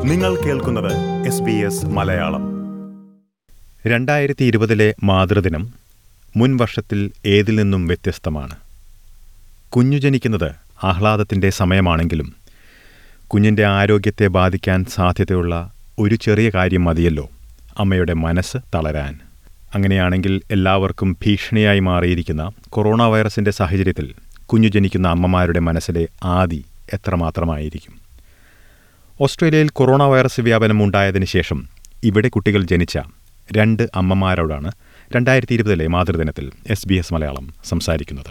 നിങ്ങൾ കേൾക്കുന്നത് S B S Malayalam രണ്ടായിരത്തി ഇരുപതിലെ മാതൃദിനം മുൻ വർഷത്തിൽ ഏതിൽ നിന്നും വ്യത്യസ്തമാണ് കുഞ്ഞു ജനിക്കുന്നത് ആഹ്ലാദത്തിൻ്റെ സമയമാണെങ്കിലും കുഞ്ഞിൻ്റെ ആരോഗ്യത്തെ ബാധിക്കാൻ സാധ്യതയുള്ള ഒരു ചെറിയ കാര്യം മതിയല്ലോ അമ്മയുടെ മനസ്സ് തളരാൻ അങ്ങനെയാണെങ്കിൽ എല്ലാവർക്കും ഭീഷണിയായി മാറിയിരിക്കുന്ന കൊറോണ വൈറസിൻ്റെ സാഹചര്യത്തിൽ കുഞ്ഞു ജനിക്കുന്ന അമ്മമാരുടെ മനസ്സിലെ ആദി എത്രമാത്രമായിരിക്കും ഓസ്ട്രേലിയയിൽ കൊറോണ വൈറസ് വ്യാപനം ഉണ്ടായതിനു ശേഷം ഇവിടെ കുട്ടികൾ ജനിച്ച രണ്ട് അമ്മമാരോടാണ് രണ്ടായിരത്തി ഇരുപതിലെ മാതൃദിനത്തിൽ എസ് ബി എസ് മലയാളം സംസാരിക്കുന്നത്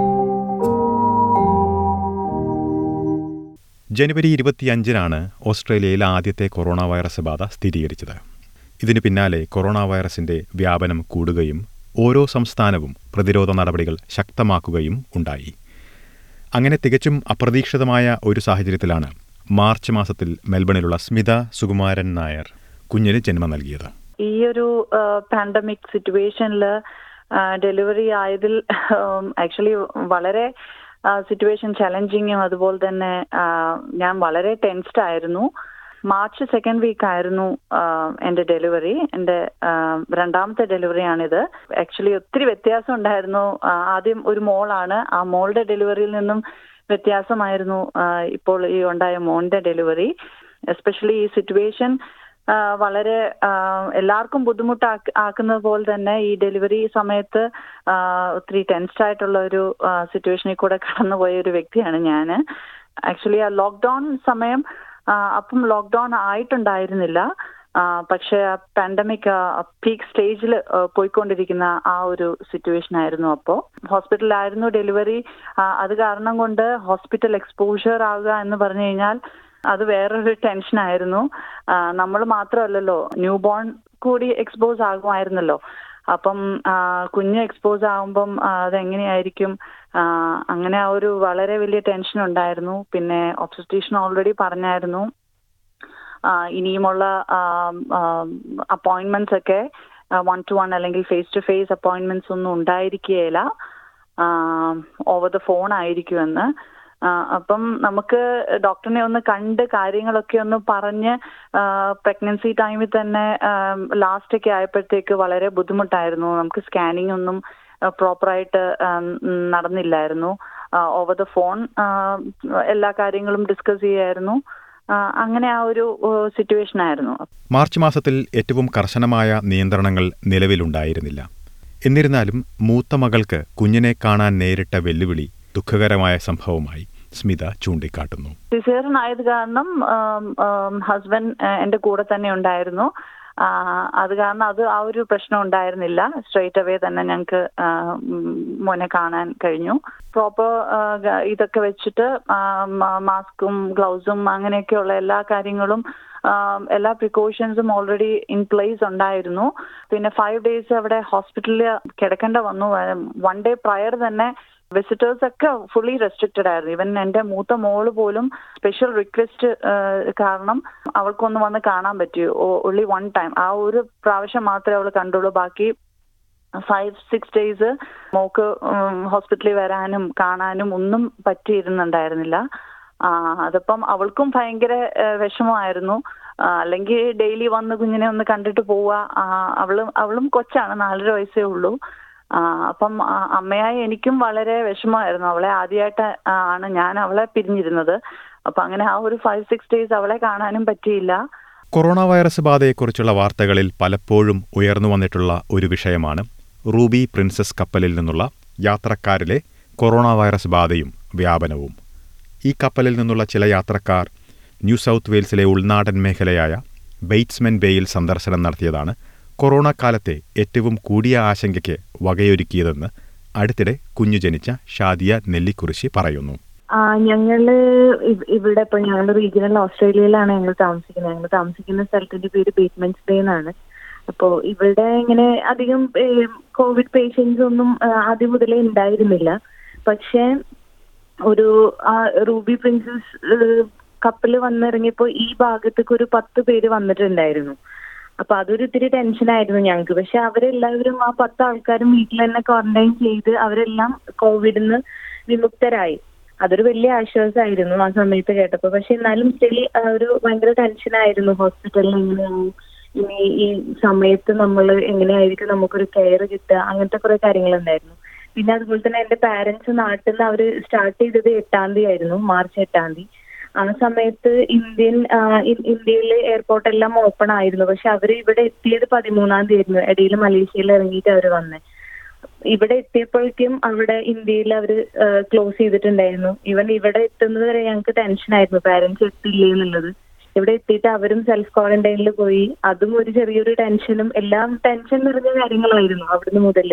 ജനുവരി ഇരുപത്തിയഞ്ചിനാണ് ഓസ്ട്രേലിയയിൽ ആദ്യത്തെ കൊറോണ വൈറസ് ബാധ സ്ഥിരീകരിച്ചത് ഇതിനു പിന്നാലെ കൊറോണ വൈറസിന്റെ വ്യാപനം കൂടുകയും ഓരോ സംസ്ഥാനവും പ്രതിരോധ നടപടികൾ ശക്തമാക്കുകയും ഉണ്ടായി അങ്ങനെ തികച്ചും അപ്രതീക്ഷിതമായ ഒരു സാഹചര്യത്തിലാണ് മാർച്ച് മാസത്തിൽ മെൽബണിലുള്ള സ്മിത സുകുമാരൻ നായർ കുഞ്ഞിന് ജന്മം നൽകിയത് ഈ ഒരു പാൻഡമിക് സിറ്റുവേഷനിൽ ഡെലിവറി ആയതിൽ ആക്ച്വലി വളരെ സിറ്റുവേഷൻ ചലഞ്ചിങ്ങും അതുപോലെ തന്നെ ഞാൻ വളരെ ടെൻസ്ഡ് ആയിരുന്നു മാർച്ച് സെക്കൻഡ് വീക്ക് ആയിരുന്നു എൻ്റെ ഡെലിവറി എൻ്റെ രണ്ടാമത്തെ ഡെലിവറിയാണിത് ആക്ച്വലി ഒത്തിരി വ്യത്യാസം ഉണ്ടായിരുന്നു ആദ്യം ഒരു മോളാണ് ആ മോളുടെ ഡെലിവറിയിൽ നിന്നും വ്യത്യാസമായിരുന്നു ഇപ്പോൾ ഈ ഉണ്ടായ മോന്റെ ഡെലിവറി എസ്പെഷ്യലി ഈ സിറ്റുവേഷൻ വളരെ എല്ലാവർക്കും ബുദ്ധിമുട്ടാക്കി ആക്കുന്നത് പോലെ തന്നെ ഈ ഡെലിവറി സമയത്ത് ഒത്തിരി ടെൻസ്ഡ് ആയിട്ടുള്ള ഒരു സിറ്റുവേഷനിൽ കൂടെ കടന്നുപോയ ഒരു വ്യക്തിയാണ് ഞാൻ ആക്ച്വലി ആ ലോക്ക്ഡൌൺ സമയം അപ്പം ലോക്ക്ഡൌൺ ആയിട്ടുണ്ടായിരുന്നില്ല പക്ഷേ പാൻഡമിക് പീക്ക് സ്റ്റേജിൽ പോയിക്കൊണ്ടിരിക്കുന്ന ആ ഒരു സിറ്റുവേഷൻ ആയിരുന്നു അപ്പോൾ ഹോസ്പിറ്റലിലായിരുന്നു ഡെലിവറി അത് കാരണം കൊണ്ട് ഹോസ്പിറ്റൽ എക്സ്പോഷർ ആവുക എന്ന് പറഞ്ഞു കഴിഞ്ഞാൽ അത് വേറൊരു ടെൻഷനായിരുന്നു നമ്മൾ മാത്രമല്ലല്ലോ ന്യൂ ബോൺ കൂടി എക്സ്പോസ് ആകുമായിരുന്നല്ലോ അപ്പം കുഞ്ഞ് എക്സ്പോസ് ആകുമ്പം അതെങ്ങനെയായിരിക്കും അങ്ങനെ ആ ഒരു വളരെ വലിയ ടെൻഷൻ ഉണ്ടായിരുന്നു പിന്നെ ഒബ്സസ്റ്റീഷൻ ഓൾറെഡി പറഞ്ഞായിരുന്നു ഇനിയുമുള്ള അപ്പോയിന്റ്മെന്റ്സ് ഒക്കെ വൺ ടു വൺ അല്ലെങ്കിൽ ഫേസ് ടു ഫേസ് അപ്പോയിന്റ്മെന്റ്സ് ഒന്നും ഉണ്ടായിരിക്കുകയില്ല ഓവർ ദ ഫോൺ ആയിരിക്കുമെന്ന് അപ്പം നമുക്ക് ഡോക്ടറിനെ ഒന്ന് കണ്ട് കാര്യങ്ങളൊക്കെ ഒന്ന് പറഞ്ഞ് പ്രഗ്നൻസി ടൈമിൽ തന്നെ ലാസ്റ്റ് ഒക്കെ ആയപ്പോഴത്തേക്ക് വളരെ ബുദ്ധിമുട്ടായിരുന്നു നമുക്ക് സ്കാനിങ് ഒന്നും പ്രോപ്പറായിട്ട് നടന്നില്ലായിരുന്നു ഓവർ ദ ഫോൺ എല്ലാ കാര്യങ്ങളും ഡിസ്കസ് ചെയ്യായിരുന്നു അങ്ങനെ ആ ഒരു സിറ്റുവേഷൻ ആയിരുന്നു മാർച്ച് മാസത്തിൽ ഏറ്റവും കർശനമായ നിയന്ത്രണങ്ങൾ നിലവിലുണ്ടായിരുന്നില്ല എന്നിരുന്നാലും മൂത്ത മകൾക്ക് കുഞ്ഞിനെ കാണാൻ നേരിട്ട വെല്ലുവിളി ദുഃഖകരമായ സംഭവമായി സ്മിത ചൂണ്ടിക്കാട്ടുന്നു സിസേറിയൻ ആയത് കാരണം ഹസ്ബൻഡ് എന്റെ കൂടെ തന്നെ ഉണ്ടായിരുന്നു അത് കാരണം അത് ആ ഒരു പ്രശ്നം ഉണ്ടായിരുന്നില്ല സ്ട്രേറ്റ് അവേ തന്നെ ഞങ്ങൾക്ക് മോനെ കാണാൻ കഴിഞ്ഞു പ്രോപ്പർ ഇതൊക്കെ വെച്ചിട്ട് മാസ്കും ഗ്ലൗസും അങ്ങനെയൊക്കെയുള്ള എല്ലാ കാര്യങ്ങളും എല്ലാ പ്രിക്കോഷൻസും ഓൾറെഡി ഇൻ പ്ലേസ് ഉണ്ടായിരുന്നു പിന്നെ ഫൈവ് ഡേയ്സ് അവിടെ ഹോസ്പിറ്റലിൽ കിടക്കേണ്ട വന്നു വൺ ഡേ പ്രയർ തന്നെ വിസിറ്റേഴ്സ് ഒക്കെ ഫുള്ളി റെസ്ട്രിക്റ്റഡ് ആയിരുന്നു ഇവൻ എന്റെ മൂത്ത മോള് പോലും സ്പെഷ്യൽ റിക്വസ്റ്റ് കാരണം അവൾക്കൊന്ന് വന്ന് കാണാൻ പറ്റി ഒള്ളി വൺ ടൈം ആ ഒരു പ്രാവശ്യം മാത്രമേ അവൾ കണ്ടുള്ളൂ ബാക്കി ഫൈവ് സിക്സ് ഡേയ്സ് മോക്ക് ഹോസ്പിറ്റലിൽ വരാനും കാണാനും ഒന്നും പറ്റിയിരുന്നുണ്ടായിരുന്നില്ല അതിപ്പം അവൾക്കും ഭയങ്കര വിഷമമായിരുന്നു അല്ലെങ്കിൽ ഡെയിലി വന്ന് കുഞ്ഞിനെ ഒന്ന് കണ്ടിട്ട് പോവുക അവളും അവളും കൊച്ചാണ് നാലര വയസ്സേ ഉള്ളൂ അപ്പം അമ്മയായി എനിക്കും വളരെ വിഷമമായിരുന്നു അവളെ ആദ്യമായിട്ട് ആണ് ഞാൻ അവളെ പിരിഞ്ഞിരുന്നത് അപ്പൊ അങ്ങനെ ആ ഒരു ഫൈവ് സിക്സ് ഡേയ്സ് അവളെ കാണാനും പറ്റിയില്ല കൊറോണ വൈറസ് ബാധയെക്കുറിച്ചുള്ള വാർത്തകളിൽ പലപ്പോഴും ഉയർന്നു വന്നിട്ടുള്ള ഒരു വിഷയമാണ് റൂബി പ്രിൻസസ് കപ്പലിൽ നിന്നുള്ള യാത്രക്കാരിലെ കൊറോണ വൈറസ് ബാധയും വ്യാപനവും ഈ കപ്പലിൽ നിന്നുള്ള ചില യാത്രക്കാർ ന്യൂ സൗത്ത് വെയിൽസിലെ ഉൾനാടൻ മേഖലയായ ബെയ്റ്റ്സ്മെൻ ബേയിൽ സന്ദർശനം നടത്തിയതാണ് കൊറോണ കാലത്തെ ഏറ്റവും കൂടിയ ആശങ്കയ്ക്ക് വകയൊരുക്കിയതെന്ന് അടുത്തിടെ കുഞ്ഞു ജനിച്ച ഷാദിയ നെല്ലിക്കുറിശി പറയുന്നു ഞങ്ങള് ഇവിടെ ഇപ്പൊ ഞങ്ങൾ റീജിയണൽ ഓസ്ട്രേലിയയിലാണ് ഞങ്ങൾ താമസിക്കുന്നത് ഞങ്ങൾ താമസിക്കുന്ന സ്ഥലത്തിന്റെ പേര് ബേസ്മെന്റ്സ് ബേ എന്നാണ് അപ്പോ ഇവിടെ ഇങ്ങനെ അധികം കോവിഡ് പേഷ്യൻസ് ഒന്നും ആദ്യം മുതലേ ഉണ്ടായിരുന്നില്ല പക്ഷെ ഒരു റൂബി പ്രിൻസസ് കപ്പല് വന്നിറങ്ങിയപ്പോ ഈ ഭാഗത്തേക്ക് ഒരു പത്ത് പേര് വന്നിട്ടുണ്ടായിരുന്നു അപ്പൊ അതൊരു ഇത്തിരി ടെൻഷനായിരുന്നു ഞങ്ങൾക്ക് പക്ഷെ അവരെല്ലാവരും ആ പത്ത് ആൾക്കാരും വീട്ടിൽ തന്നെ ക്വാറന്റൈൻ ചെയ്ത് അവരെല്ലാം കോവിഡിന്ന് വിമുക്തരായി അതൊരു വലിയ ആശ്വാസമായിരുന്നു ആ സമയത്ത് കേട്ടപ്പോൾ പക്ഷെ എന്നാലും സ്റ്റിൽ ഒരു ഭയങ്കര ടെൻഷനായിരുന്നു ഹോസ്പിറ്റലിൽ എങ്ങനെയാവും ഇനി ഈ സമയത്ത് നമ്മൾ എങ്ങനെയായിരിക്കും നമുക്കൊരു കെയർ കിട്ടുക അങ്ങനത്തെ കുറെ കാര്യങ്ങളുണ്ടായിരുന്നു പിന്നെ അതുപോലെ തന്നെ എന്റെ പാരന്റ്സ് നാട്ടിൽ നിന്ന് അവർ സ്റ്റാർട്ട് ചെയ്തത് എട്ടാം തീയതി ആയിരുന്നു മാർച്ച് എട്ടാം തീയതി ആ സമയത്ത് ഇന്ത്യൻ ഇന്ത്യയിൽ എയർപോർട്ട് എല്ലാം ഓപ്പൺ ആയിരുന്നു പക്ഷെ അവർ ഇവിടെ എത്തിയത് പതിമൂന്നാം തീയതി ആയിരുന്നു ഇടയിൽ മലേഷ്യയിൽ ഇറങ്ങിയിട്ട് അവർ വന്നേ ഇവിടെ എത്തിയപ്പോഴേക്കും അവിടെ ഇന്ത്യയിൽ അവർ ക്ലോസ് ചെയ്തിട്ടുണ്ടായിരുന്നു ഈവൻ ഇവിടെ എത്തുന്നത് വരെ ഞങ്ങൾക്ക് ടെൻഷനായിരുന്നു പാരന്റ്സ് എത്തില്ലേ എന്നുള്ളത് ഇവിടെ എത്തിയിട്ട് അവരും സെൽഫ് ക്വാറന്റൈനിൽ പോയി അതും ഒരു ചെറിയൊരു ടെൻഷനും എല്ലാം ടെൻഷൻ നിറഞ്ഞ കാര്യങ്ങളായിരുന്നു അവിടുന്ന് മുതൽ